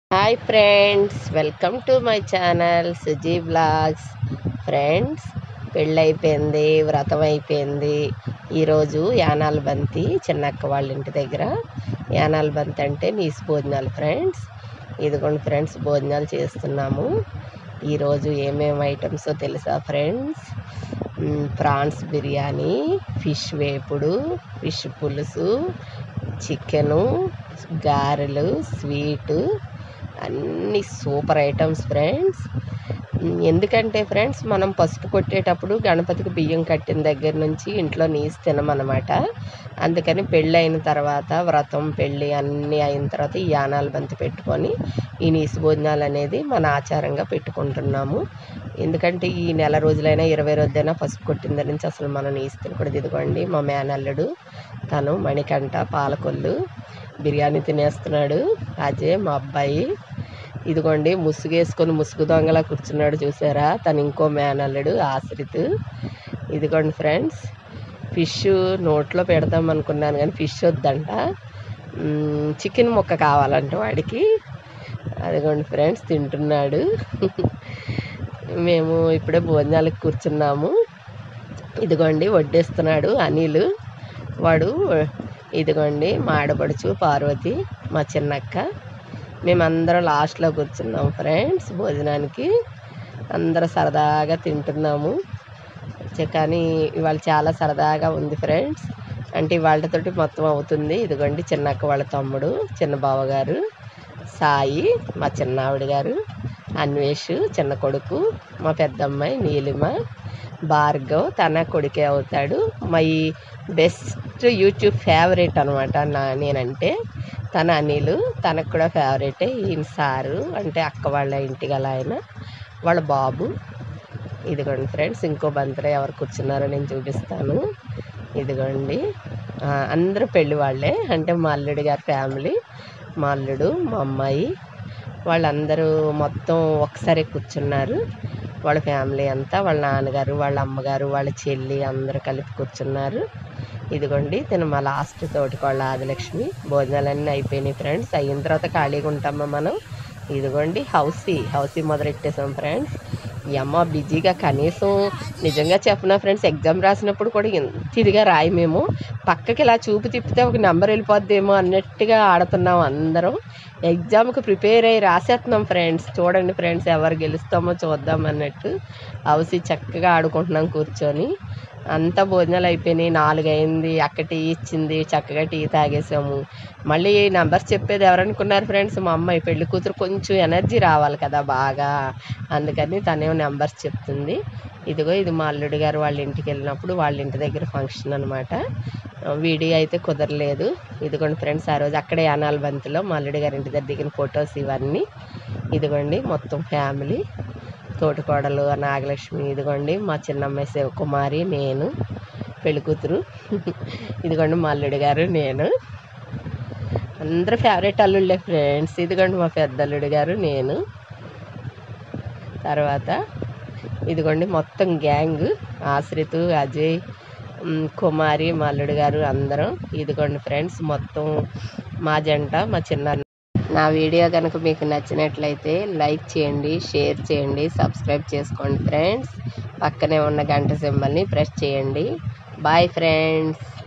hi friends welcome to my channel Suji blogs friends పెళ్ళైపోయింది వ్రతం అయిపోయింది ఈరోజు యానాల బంతి చిన్నక్క వాళ్ళ ఇంటి దగ్గర యానాల బంతి అంటే నీసు భోజనాలు ఫ్రెండ్స్ ఇదిగోండి ఫ్రెండ్స్ భోజనాలు చేస్తున్నాము ఈరోజు ఏమేమి ఐటమ్స్ తెలుసా ఫ్రెండ్స్ మ్, ప్రాన్స్ బిర్యానీ ఫిష్ వేపుడు ఫిష్ పులుసు చికెను గారెలు స్వీటు అన్ని సూపర్ ఐటమ్స్ ఫ్రెండ్స్ ఉమ్, ఎందుకంటే ఫ్రెండ్స్ మనం పసుపు కొట్టేటప్పుడు గణపతికి బియ్యం కట్టిన దగ్గర నుంచి ఇంట్లో నీసు తినమన్నమాట అందుకని పెళ్ళి అయిన తర్వాత వ్రతం పెళ్ళి అన్నీ అయిన తర్వాత ఈ యానాల బంతి పెట్టుకొని ఈ నీసు భోజనాలు అనేది మన ఆచారంగా పెట్టుకుంటున్నాము ఎందుకంటే ఈ నెల రోజులైనా ఇరవై రోజులైనా పసుపు కొట్టిన దగ్గర నుంచి అసలు మనం నీసు తినకూడదు ఇదిగోండి మా మేనల్లుడు తను మణికంఠ పాలకొల్లు బిర్యానీ తినేస్తున్నాడు అజయ్ మా అబ్బాయి ఇదిగోండి ముసుగేసుకొని ముసుగు దొంగలా కూర్చున్నాడు చూసారా తను ఇంకో మేనల్లుడు ఆశ్రిత్ ఇదిగోండి ఫ్రెండ్స్ ఫిష్ నోట్లో పెడదాం అనుకున్నాను కానీ ఫిష్ వద్దంట మ్మ్, చికెన్ ముక్క కావాలంట వాడికి అదిగోండి ఫ్రెండ్స్ తింటున్నాడు మేము ఇప్పుడే భోజనాలకు కూర్చున్నాము ఇదిగోండి వడ్డిస్తున్నాడు అనిల్ వాడు ఇదిగోండి మా ఆడపడుచు పార్వతి మా చిన్నక్క మేమందరం లాస్ట్లో కూర్చున్నాం ఫ్రెండ్స్ భోజనానికి అందరూ సరదాగా తింటున్నాము చ- కానీ ఇవాళ చాలా సరదాగా ఉంది ఫ్రెండ్స్ అంటే ఇవాళతోటి మొత్తం అవుతుంది ఇదిగోండి చిన్నక్క వాళ్ళ తమ్ముడు చిన్న బావగారు సాయి మా చిన్నావిడ గారు అన్వేష్ చిన్న కొడుకు మా పెద్దమ్మాయి నీలిమ భార్గవ్ తన కొడుకే అవుతాడు మై బెస్ట్ యూట్యూబ్ ఫేవరెట్ అనమాట నా నేనంటే తన అనిలు తనకు కూడా ఫేవరెటే ఈయన సారు అంటే అక్క వాళ్ళ ఇంటికి అలా ఆయన వాళ్ళ బాబు ఇదిగోండి ఫ్రెండ్స్ ఇంకో బంతిలో ఎవరు కూర్చున్నారో నేను చూపిస్తాను ఇదిగోండి ఆ, అందరూ పెళ్లి వాళ్ళే అంటే మా అల్లుడి గారి ఫ్యామిలీ మా అల్లుడు మా అమ్మాయి వాళ్ళందరూ మొత్తం ఒకసారి కూర్చున్నారు వాళ్ళ ఫ్యామిలీ అంతా వాళ్ళ నాన్నగారు వాళ్ళ అమ్మగారు వాళ్ళ చెల్లి అందరూ కలిపి కూర్చున్నారు ఇదిగోండి తిన మా లాస్ట్ తోటి వాళ్ళ ఆదిలక్ష్మి భోజనాలన్నీ అయిపోయినాయి ఫ్రెండ్స్ అయిన తర్వాత ఖాళీగా ఉంటామా మనం ఇదిగోండి హౌసీ హౌసీ మొదలెట్టేసాం ఫ్రెండ్స్ ఈ అమ్మ బిజీగా కనీసం నిజంగా చెప్పనా ఫ్రెండ్స్ ఎగ్జామ్ రాసినప్పుడు కూడా ఎంత ఇదిగా రాయి మేము పక్కకి ఇలా చూపు తిప్పితే ఒక నెంబర్ వెళ్ళిపోద్దేమో అన్నట్టుగా ఆడుతున్నాం అందరం ఎగ్జామ్కి ప్రిపేర్ అయ్యి రాసేస్తున్నాం ఫ్రెండ్స్ చూడండి ఫ్రెండ్స్ ఎవరు గెలుస్తామో చూద్దాం అన్నట్టు హౌసీ చక్కగా ఆడుకుంటున్నాం కూర్చొని అంతా భోజనాలు అయిపోయినాయి నాలుగు అయింది అక్క టీ ఇచ్చింది చక్కగా టీ తాగేసాము మళ్ళీ నెంబర్స్ చెప్పేది ఎవరనుకున్నారు ఫ్రెండ్స్ మా అమ్మాయి పెళ్లి కూతురు కొంచెం ఎనర్జీ రావాలి కదా బాగా అందుకని తనేమో నెంబర్స్ చెప్తుంది ఇదిగో ఇది మా అల్లుడు గారు వాళ్ళ ఇంటికి వెళ్ళినప్పుడు వాళ్ళ ఇంటి దగ్గర ఫంక్షన్ అనమాట వీడియో అయితే కుదరలేదు ఇదిగోండి ఫ్రెండ్స్ ఆ రోజు అక్కడే యానాల బంతిలో మా అల్లుడు గారి ఇంటి దగ్గర దిగిన ఫొటోస్ ఇవన్నీ ఇదిగోండి మొత్తం ఫ్యామిలీ తోటికోడలు నాగలక్ష్మి ఇదిగోండి మా చిన్నమ్మాయి శివకుమారి నేను పెళ్లి కూతురు ఇదిగోండి మా అల్లుడు గారు నేను అందరూ ఫేవరెట్ అల్లుళ్ళే ఫ్రెండ్స్ ఇదిగోండి మా పెద్ద అల్లుడు గారు నేను తర్వాత ఇదిగోండి మొత్తం గ్యాంగ్ ఆశ్రిత్ అజయ్ మ్, కుమారి మా అల్లుడు గారు అందరం ఇదిగోండి ఫ్రెండ్స్ మొత్తం మా జంట మా చిన్న నా వీడియో కనుక మీకు నచ్చినట్లయితే లైక్ చేయండి షేర్ చేయండి సబ్స్క్రైబ్ చేసుకోండి ఫ్రెండ్స్ పక్కనే ఉన్న గంట సింబల్ని ప్రెస్ చేయండి బాయ్ ఫ్రెండ్స్